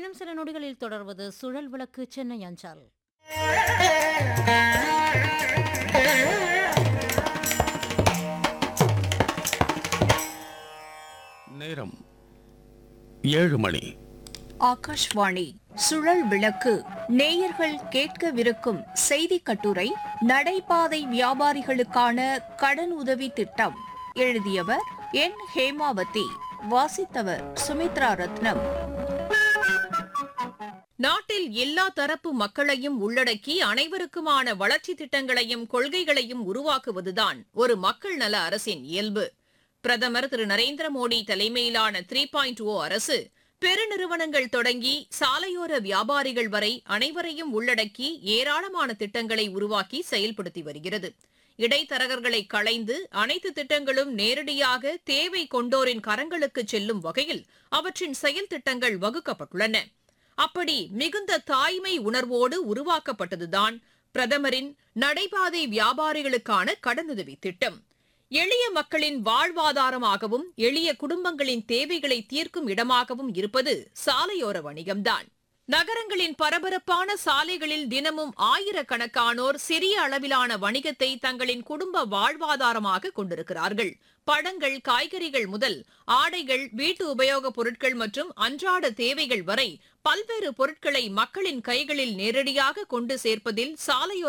இன்னும் சில நொடிகளில் தொடர்வது சுழல் விளக்கு சென்னை அஞ்சால் நேரம் ஏழு மணி ஆகாஷ்வாணி சுழல் விளக்கு நேயர்கள் கேட்கவிருக்கும் செய்தி கட்டுரை நடைபாதை வியாபாரிகளுக்கான கடன் உதவி திட்டம் எழுதியவர் என் ஹேமாவதி வாசித்தவர் சுமித்ரா ரத்னம் நாட்டில் எல்லா தரப்பு மக்களையும் உள்ளடக்கி அனைவருக்குமான வளர்ச்சி திட்டங்களையும் கொள்கைகளையும் உருவாக்குவதுதான் ஒரு மக்கள் நல அரசின் இயல்பு பிரதமர் திரு நரேந்திர மோடி தலைமையிலான த்ரீ பாயிண்ட் ஓ அரசு பெருநிறுவனங்கள் தொடங்கி சாலையோர வியாபாரிகள் வரை அனைவரையும் உள்ளடக்கி ஏராளமான திட்டங்களை உருவாக்கி செயல்படுத்தி வருகிறது இடைத்தரகர்களை களைந்து அனைத்து திட்டங்களும் நேரடியாக தேவை கொண்டோரின் கரங்களுக்கு செல்லும் வகையில் அவற்றின் செயல் திட்டங்கள் வகுக்கப்பட்டுள்ளன அப்படி மிகுந்த தாய்மை உணர்வோடு உருவாக்கப்பட்டதுதான் பிரதமரின் நடைபாதை வியாபாரிகளுக்கான கடனுதவி திட்டம் எளிய மக்களின் வாழ்வாதாரமாகவும் எளிய குடும்பங்களின் தேவைகளை தீர்க்கும் இடமாகவும் இருப்பது சாலையோர வணிகம்தான் நகரங்களின் பரபரப்பான சாலைகளில் தினமும் ஆயிரக்கணக்கானோர் சிறிய அளவிலான வணிகத்தை தங்களின் குடும்ப வாழ்வாதாரமாக கொண்டிருக்கிறார்கள் பழங்கள் காய்கறிகள் முதல் ஆடைகள் வீட்டு உபயோகப் பொருட்கள் மற்றும் அன்றாட தேவைகள் வரை பல்வேறு பொருட்களை மக்களின் கைகளில் நேரடியாக கொண்டு சேர்ப்பதில் சாலையோர